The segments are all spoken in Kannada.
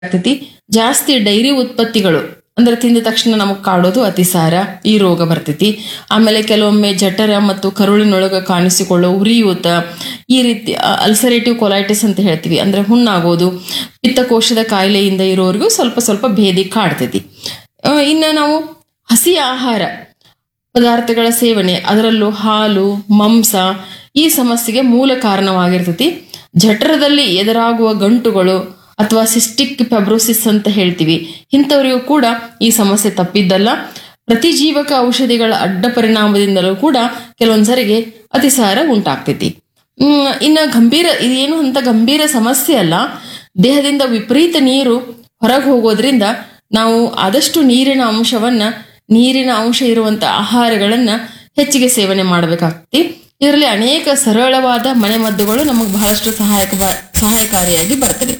ಆಗ್ತೈತಿ ಜಾಸ್ತಿ ಡೈರಿ ಉತ್ಪತ್ತಿಗಳು ಅಂದ್ರೆ ತಿಂದ ತಕ್ಷಣ ನಮಗ್ ಕಾಡೋದು ಅತಿಸಾರ ಈ ರೋಗ ಬರ್ತೈತಿ ಆಮೇಲೆ ಕೆಲವೊಮ್ಮೆ ಜಠರ ಮತ್ತು ಕರುಳಿನೊಳಗ ಕಾಣಿಸಿಕೊಳ್ಳೋ ಉರಿಯೂತ ಈ ರೀತಿ ಅಲ್ಸರೇಟಿವ್ ಕೊಲೈಟಿಸ್ ಅಂತ ಹೇಳ್ತೀವಿ ಅಂದ್ರೆ ಹುಣ್ಣಾಗೋದು ಪಿತ್ತಕೋಶದ ಕಾಯಿಲೆಯಿಂದ ಇರೋರಿಗೂ ಸ್ವಲ್ಪ ಸ್ವಲ್ಪ ಭೇದಿ ಕಾಡ್ತೈತಿ ಆ, ಇನ್ನ ನಾವು ಹಸಿ ಆಹಾರ ಪದಾರ್ಥಗಳ ಸೇವನೆ ಅದರಲ್ಲೂ ಹಾಲು ಮಾಂಸ ಈ ಸಮಸ್ಯೆಗೆ ಮೂಲ ಕಾರಣವಾಗಿರ್ತೈತಿ ಜಠರದಲ್ಲಿ ಎದುರಾಗುವ ಗಂಟುಗಳು ಅಥವಾ ಸಿಸ್ಟಿಕ್ ಫೆಬ್ರೋಸಿಸ್ ಅಂತ ಹೇಳ್ತೀವಿ ಇಂಥವರಿಗೂ ಕೂಡ ಈ ಸಮಸ್ಯೆ ತಪ್ಪಿದ್ದಲ್ಲ ಪ್ರತಿಜೀವಕ ಔಷಧಿಗಳ ಅಡ್ಡ ಪರಿಣಾಮದಿಂದಲೂ ಕೂಡ ಕೆಲವೊಂದ್ಸರಿಗೆ ಅತಿಸಾರ ಉಂಟಾಗ್ತೈತಿ ಹ್ಮ್, ಇನ್ನ ಗಂಭೀರ ಇದೇನು ಅಂತ ಗಂಭೀರ ಸಮಸ್ಯೆ ಅಲ್ಲ ದೇಹದಿಂದ ವಿಪರೀತ ನೀರು ಹೊರಗೆ ಹೋಗೋದ್ರಿಂದ ನಾವು ಆದಷ್ಟು ನೀರಿನ ಅಂಶವನ್ನ ನೀರಿನ ಅಂಶ ಇರುವಂತ ಆಹಾರಗಳನ್ನ ಹೆಚ್ಚಿಗೆ ಸೇವನೆ ಮಾಡಬೇಕಾಗ್ತೈತಿ ಇದರಲ್ಲಿ ಅನೇಕ ಸರಳವಾದ ಮನೆಮದ್ದುಗಳು ನಮಗೆ ಬಹಳಷ್ಟು ಸಹಾಯಕ ಸಹಾಯಕಾರಿಯಾಗಿ ಬರ್ತದೆ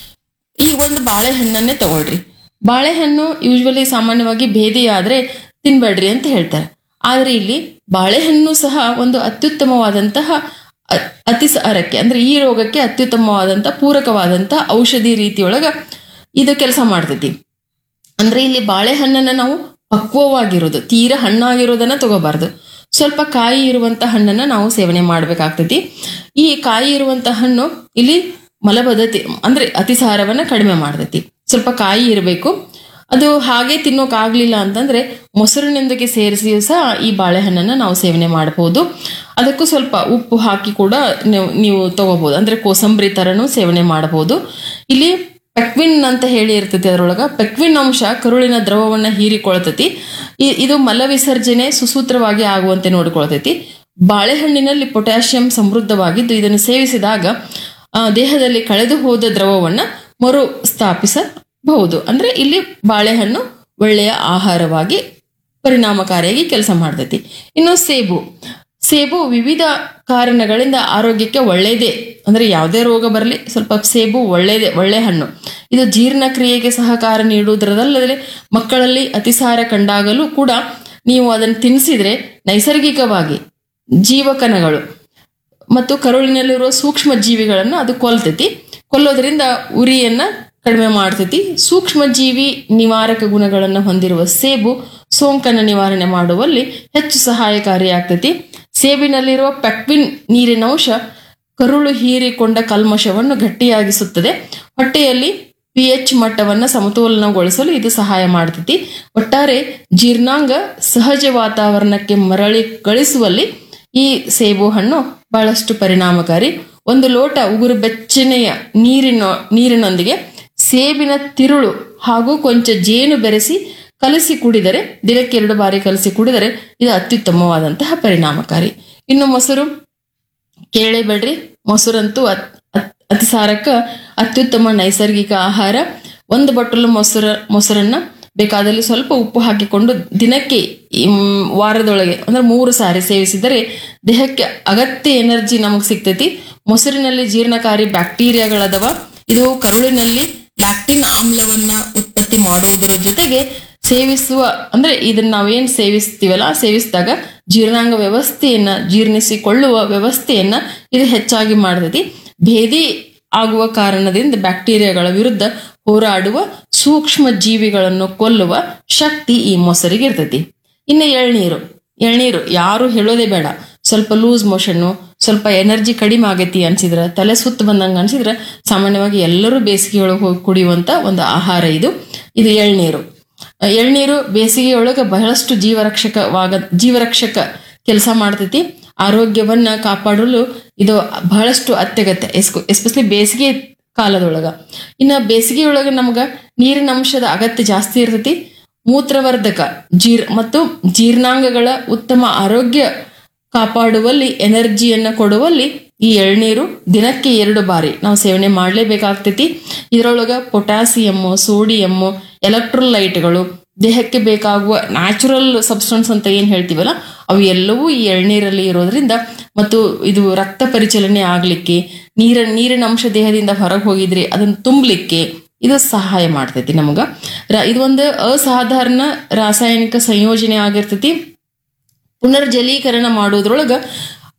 ಈ ಒಂದು ಬಾಳೆಹಣ್ಣನ್ನೇ ತಗೊಳ್ರಿ ಬಾಳೆಹಣ್ಣು ಯೂಶ್ವಲಿ ಸಾಮಾನ್ಯವಾಗಿ ಭೇದಿ ಆದ್ರೆ ತಿನ್ಬೇಡ್ರಿ ಅಂತ ಹೇಳ್ತಾರೆ ಆದ್ರೆ ಇಲ್ಲಿ ಬಾಳೆಹಣ್ಣು ಸಹ ಒಂದು ಅತ್ಯುತ್ತಮವಾದಂತಹ ಅ- ಅತಿಸಾರಕ್ಕೆ ಅಂದ್ರೆ ಈ ರೋಗಕ್ಕೆ ಅತ್ಯುತ್ತಮವಾದಂತಹ ಪೂರಕವಾದಂತಹ ಔಷಧಿ ರೀತಿಯೊಳಗ ಇದು ಕೆಲಸ ಮಾಡ್ತೈತಿ ಅಂದ್ರೆ ಇಲ್ಲಿ ಬಾಳೆಹಣ್ಣನ್ನ ನಾವು ಪಕ್ವವಾಗಿರೋದು ತೀರಾ ಹಣ್ಣಾಗಿರೋದನ್ನ ತಗೋಬಾರ್ದು ಸ್ವಲ್ಪ ಕಾಯಿ ಇರುವಂತ ಹಣ್ಣನ್ನ ನಾವು ಸೇವನೆ ಮಾಡ್ಬೇಕಾಗ್ತೈತಿ ಈ ಕಾಯಿ ಇರುವಂತ ಹಣ್ಣು ಇಲ್ಲಿ ಮಲಬದ್ಧತೆ ಅಂದ್ರೆ ಅತಿಸಾರವನ್ನ ಕಡಿಮೆ ಮಾಡ್ತೈತಿ ಸ್ವಲ್ಪ ಕಾಯಿ ಇರಬೇಕು ಅದು ಹಾಗೆ ತಿನ್ನೋಕ್ ಆಗ್ಲಿಲ್ಲ ಅಂತಂದ್ರೆ ಮೊಸರಿನೊಂದಿಗೆ ಸೇರಿಸಿಯೂ ಸಹ ಈ ಬಾಳೆಹಣ್ಣನ್ನ ನಾವು ಸೇವನೆ ಮಾಡಬಹುದು ಅದಕ್ಕೂ ಸ್ವಲ್ಪ ಉಪ್ಪು ಹಾಕಿ ಕೂಡ ನೀವು ನೀವು ತಗೋಬಹುದು ಅಂದ್ರೆ ಕೋಸಂಬರಿ ತರನು ಸೇವನೆ ಮಾಡಬಹುದು ಇಲ್ಲಿ ಪೆಕ್ವಿನ್ ಅಂತ ಹೇಳಿ ಇರ್ತೈತಿ ಅದರೊಳಗ ಪೆಕ್ವಿನ್ ಅಂಶ ಕರುಳಿನ ದ್ರವವನ್ನ ಹೀರಿಕೊಳ್ತೈತಿ ಇ- ಇದು ಮಲ ವಿಸರ್ಜನೆ ಸುಸೂತ್ರವಾಗಿ ಆಗುವಂತೆ ನೋಡಿಕೊಳ್ತೈತಿ ಬಾಳೆಹಣ್ಣಿನಲ್ಲಿ ಪೊಟ್ಯಾಷಿಯಂ ಸಮೃದ್ಧವಾಗಿದ್ದು ಇದನ್ನು ಸೇವಿಸಿದಾಗ ಆ, ದೇಹದಲ್ಲಿ ಕಳೆದು ಹೋದ ದ್ರವವನ್ನ ಮರು ಸ್ಥಾಪಿಸಬಹುದು ಅಂದ್ರೆ ಇಲ್ಲಿ ಬಾಳೆಹಣ್ಣು ಒಳ್ಳೆಯ ಆಹಾರವಾಗಿ ಪರಿಣಾಮಕಾರಿಯಾಗಿ ಕೆಲಸ ಮಾಡ್ತೈತಿ ಇನ್ನು ಸೇಬು ಸೇಬು ವಿವಿಧ ಕಾರಣಗಳಿಂದ ಆರೋಗ್ಯಕ್ಕೆ ಒಳ್ಳೆಯದೇ ಅಂದ್ರೆ ಯಾವುದೇ ರೋಗ ಬರಲಿ ಸ್ವಲ್ಪ ಸೇಬು ಒಳ್ಳೆಯದೇ ಒಳ್ಳೆ ಹಣ್ಣು ಇದು ಜೀರ್ಣಕ್ರಿಯೆಗೆ ಸಹಕಾರ ನೀಡುವುದರಲ್ಲದೆ ಮಕ್ಕಳಲ್ಲಿ ಅತಿಸಾರ ಕಂಡಾಗಲೂ ಕೂಡ ನೀವು ಅದನ್ನು ತಿನ್ನಿಸಿದ್ರೆ ನೈಸರ್ಗಿಕವಾಗಿ ಜೀವಕಣಗಳು ಮತ್ತು ಕರುಳಿನಲ್ಲಿರುವ ಸೂಕ್ಷ್ಮ ಜೀವಿಗಳನ್ನು ಅದು ಕೊಲ್ತೈತಿ ಕೊಲ್ಲೋದ್ರಿಂದ ಉರಿಯನ್ನ ಕಡಿಮೆ ಮಾಡ್ತೈತಿ ಸೂಕ್ಷ್ಮ ಜೀವಿ ನಿವಾರಕ ಗುಣಗಳನ್ನು ಹೊಂದಿರುವ ಸೇಬು ಸೋಂಕನ್ನು ನಿವಾರಣೆ ಮಾಡುವಲ್ಲಿ ಹೆಚ್ಚು ಸಹಾಯಕಾರಿಯಾಗ್ತೈತಿ ಸೇಬಿನಲ್ಲಿರುವ ಪೆಕ್ವಿನ್ ನೀರಿನಂಶ ಕರುಳು ಹೀರಿಕೊಂಡ ಕಲ್ಮಶವನ್ನು ಗಟ್ಟಿಯಾಗಿಸುತ್ತದೆ ಹೊಟ್ಟೆಯಲ್ಲಿ ಪಿ ಎಚ್ ಮಟ್ಟವನ್ನು ಸಮತೋಲನಗೊಳಿಸಲು ಇದು ಸಹಾಯ ಮಾಡ್ತೈತಿ ಒಟ್ಟಾರೆ ಜೀರ್ಣಾಂಗ ಸಹಜ ವಾತಾವರಣಕ್ಕೆ ಮರಳಿ ಗಳಿಸುವಲ್ಲಿ ಈ ಸೇಬು ಹಣ್ಣು ಬಹಳಷ್ಟು ಪರಿಣಾಮಕಾರಿ ಒಂದು ಲೋಟ ಉಗುರು ಬೆಚ್ಚನೆಯ ನೀರಿನ ನೀರಿನೊಂದಿಗೆ ಸೇಬಿನ ತಿರುಳು ಹಾಗೂ ಕೊಂಚ ಜೇನು ಬೆರೆಸಿ ಕಲಸಿ ಕುಡಿದರೆ ದಿನಕ್ಕೆ ಎರಡು ಬಾರಿ ಕಲಸಿ ಕುಡಿದರೆ ಇದು ಅತ್ಯುತ್ತಮವಾದಂತಹ ಪರಿಣಾಮಕಾರಿ ಇನ್ನು ಮೊಸರು ಕೇಳೇಬೇಡ್ರಿ ಮೊಸರಂತೂ ಅತ್- ಅತ್- ಅತಿಸಾರಕ್ಕ ಅತ್ಯುತ್ತಮ ನೈಸರ್ಗಿಕ ಆಹಾರ ಒಂದು ಬಟ್ಟಲು ಮೊಸರು ಮೊಸರನ್ನ ಬೇಕಾದಲ್ಲಿ ಸ್ವಲ್ಪ ಉಪ್ಪು ಹಾಕಿಕೊಂಡು ದಿನಕ್ಕೆ ಇಮ್, ವಾರದೊಳಗೆ ಅಂದ್ರೆ ಮೂರು ಸಾರಿ ಸೇವಿಸಿದರೆ ದೇಹಕ್ಕೆ ಅಗತ್ಯ ಎನರ್ಜಿ ನಮಗೆ ಸಿಗ್ತೈತಿ ಮೊಸರಿನಲ್ಲಿ ಜೀರ್ಣಕಾರಿ ಬ್ಯಾಕ್ಟೀರಿಯಾಗಳದವ ಇದು ಕರುಳಿನಲ್ಲಿ ಲ್ಯಾಕ್ಟಿನ್ ಆಮ್ಲವನ್ನ ಉತ್ಪತ್ತಿ ಮಾಡುವುದರ ಜೊತೆಗೆ ಸೇವಿಸುವ ಅಂದ್ರೆ ಇದನ್ನ ನಾವೇನ್ ಸೇವಿಸ್ತೀವಲ್ಲ ಸೇವಿಸಿದಾಗ ಜೀರ್ಣಾಂಗ ವ್ಯವಸ್ಥೆಯನ್ನ ಜೀರ್ಣಿಸಿಕೊಳ್ಳುವ ವ್ಯವಸ್ಥೆಯನ್ನ ಇದು ಹೆಚ್ಚಾಗಿ ಮಾಡ್ತೈತಿ ಭೇದಿ ಆಗುವ ಕಾರಣದಿಂದ ಬ್ಯಾಕ್ಟೀರಿಯಾಗಳ ವಿರುದ್ಧ ಹೋರಾಡುವ ಸೂಕ್ಷ್ಮ ಜೀವಿಗಳನ್ನು ಕೊಲ್ಲುವ ಶಕ್ತಿ ಈ ಮೊಸರಿಗೆ ಇರ್ತೈತಿ ಇನ್ನು ಎಳ್ನೀರು ಎಳ್ನೀರು ಯಾರು ಹೇಳೋದೇ ಬೇಡ ಸ್ವಲ್ಪ ಲೂಸ್ ಮೋಷನ್ನು ಸ್ವಲ್ಪ ಎನರ್ಜಿ ಕಡಿಮೆ ಆಗೈತಿ ಅನ್ಸಿದ್ರ ತಲೆ ಸುತ್ತ ಬಂದಂಗ ಅನ್ಸಿದ್ರ ಸಾಮಾನ್ಯವಾಗಿ ಎಲ್ಲರೂ ಬೇಸಿಗೆ ಒಳಗೆ ಹೋಗಿ ಕುಡಿಯುವಂತ ಒಂದು ಆಹಾರ ಇದು ಇದು ಎಳ್ನೀರು ಅಹ್, ಎಳ್ನೀರು ಬೇಸಿಗೆಯೊಳಗೆ ಬಹಳಷ್ಟು ಜೀವರಕ್ಷಕವಾಗ ಜೀವರಕ್ಷಕ ಕೆಲಸ ಮಾಡ್ತೈತಿ ಆರೋಗ್ಯವನ್ನ ಕಾಪಾಡಲು ಇದು ಬಹಳಷ್ಟು ಅತ್ಯಗತ್ಯ ಎಸ್ಪೆಷಲಿ ಬೇಸಿಗೆ ಕಾಲದೊಳಗ ಇನ್ನ ಬೇಸಿಗೆಯೊಳಗೆ ನಮ್ಗ ನೀರಿನ ಅಂಶದ ಅಗತ್ಯ ಜಾಸ್ತಿ ಇರ್ತೈತಿ ಮೂತ್ರವರ್ಧಕ ಜೀರ್ ಮತ್ತು ಜೀರ್ಣಾಂಗಗಳ ಉತ್ತಮ ಆರೋಗ್ಯ ಕಾಪಾಡುವಲ್ಲಿ ಎನರ್ಜಿಯನ್ನ ಕೊಡುವಲ್ಲಿ ಈ ಎಳ್ನೀರು ದಿನಕ್ಕೆ ಎರಡು ಬಾರಿ ನಾವು ಸೇವನೆ ಮಾಡಲೇಬೇಕಾಗ್ತೈತಿ ಇದರೊಳಗ ಪೊಟ್ಯಾಸಿಯಮ್ಮು ಸೋಡಿಯಮ್ಮು ಎಲೆಕ್ಟ್ರೋಲೈಟ್ಗಳು ದೇಹಕ್ಕೆ ಬೇಕಾಗುವ ನ್ಯಾಚುರಲ್ ಸಬ್ಸ್ಟೆನ್ಸ್ ಅಂತ ಏನ್ ಹೇಳ್ತೀವಲ್ಲ ಅವು ಎಲ್ಲವೂ ಈ ಎಳ್ನೀರಲ್ಲಿ ಇರೋದ್ರಿಂದ ಮತ್ತು ಇದು ರಕ್ತ ಪರಿಚಲನೆ ಆಗ್ಲಿಕ್ಕೆ ನೀರ ನೀರಿನ ಅಂಶ ದೇಹದಿಂದ ಹೊರಗೆ ಹೋಗಿದ್ರೆ ಅದನ್ನ ತುಂಬಲಿಕ್ಕೆ ಇದು ಸಹಾಯ ಮಾಡ್ತೈತಿ ನಮಗ ರ- ಇದು ಒಂದು ಅಸಾಧಾರಣ ರಾಸಾಯನಿಕ ಸಂಯೋಜನೆ ಆಗಿರ್ತೈತಿ ಪುನರ್ಜಲೀಕರಣ ಮಾಡೋದ್ರೊಳಗ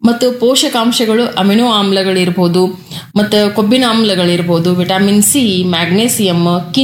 ಮತ್ತು ಪೋಷಕಾಂಶಗಳು ಅಮಿನೋ ಆಮ್ಲಗಳಿರ್ಬೋದು ಮತ್ತು ಕೊಬ್ಬಿನ ಆಮ್ಲಗಳಿರ್ಬೋದು ವಿಟಮಿನ್ ಸಿ ಮ್ಯಾಗ್ನೇಸಿಯಮ್